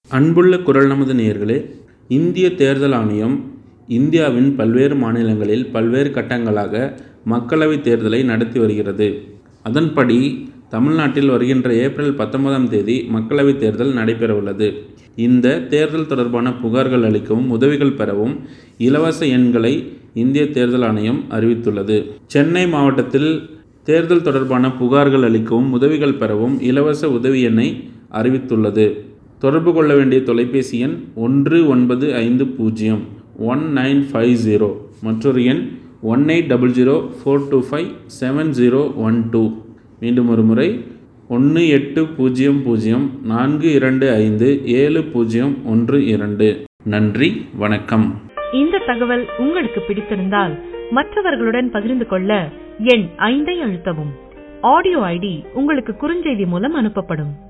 அன்புள்ள குரல் நமது நேயர்களே இந்திய தேர்தல் ஆணையம் இந்தியாவின் பல்வேறு மாநிலங்களில் பல்வேறு கட்டங்களாக மக்களவைத் தேர்தலை நடத்தி வருகிறது அதன்படி தமிழ்நாட்டில் வருகின்ற ஏப்ரல் பத்தொன்பதாம் தேதி மக்களவைத் தேர்தல் நடைபெறவுள்ளது இந்த தேர்தல் தொடர்பான புகார்கள் அளிக்கவும் உதவிகள் பெறவும் இலவச எண்களை இந்திய தேர்தல் ஆணையம் அறிவித்துள்ளது சென்னை மாவட்டத்தில் தேர்தல் தொடர்பான புகார்கள் அளிக்கவும் உதவிகள் பெறவும் இலவச உதவி எண்ணை அறிவித்துள்ளது தொடர்பு கொள்ள வேண்டிய தொலைபேசி எண் ஒன்று ஒன்பது ஐந்து பூஜ்ஜியம் ஒன் நைன் ஃபைவ் ஜீரோ மற்றொரு எண் one eight double zero four two five seven zero one two மீண்டும் ஒரு முறை ஒன்று எட்டு பூஜ்ஜியம் பூஜ்ஜியம் நான்கு இரண்டு ஐந்து ஏழு பூஜ்ஜியம் ஒன்று இரண்டு நன்றி வணக்கம் இந்த தகவல் உங்களுக்கு பிடித்திருந்தால் மற்றவர்களுடன் பகிர்ந்து கொள்ள எண் ஐந்தை அழுத்தவும் ஆடியோ ஐடி உங்களுக்கு குறுஞ்செய்தி மூலம் அனுப்பப்படும்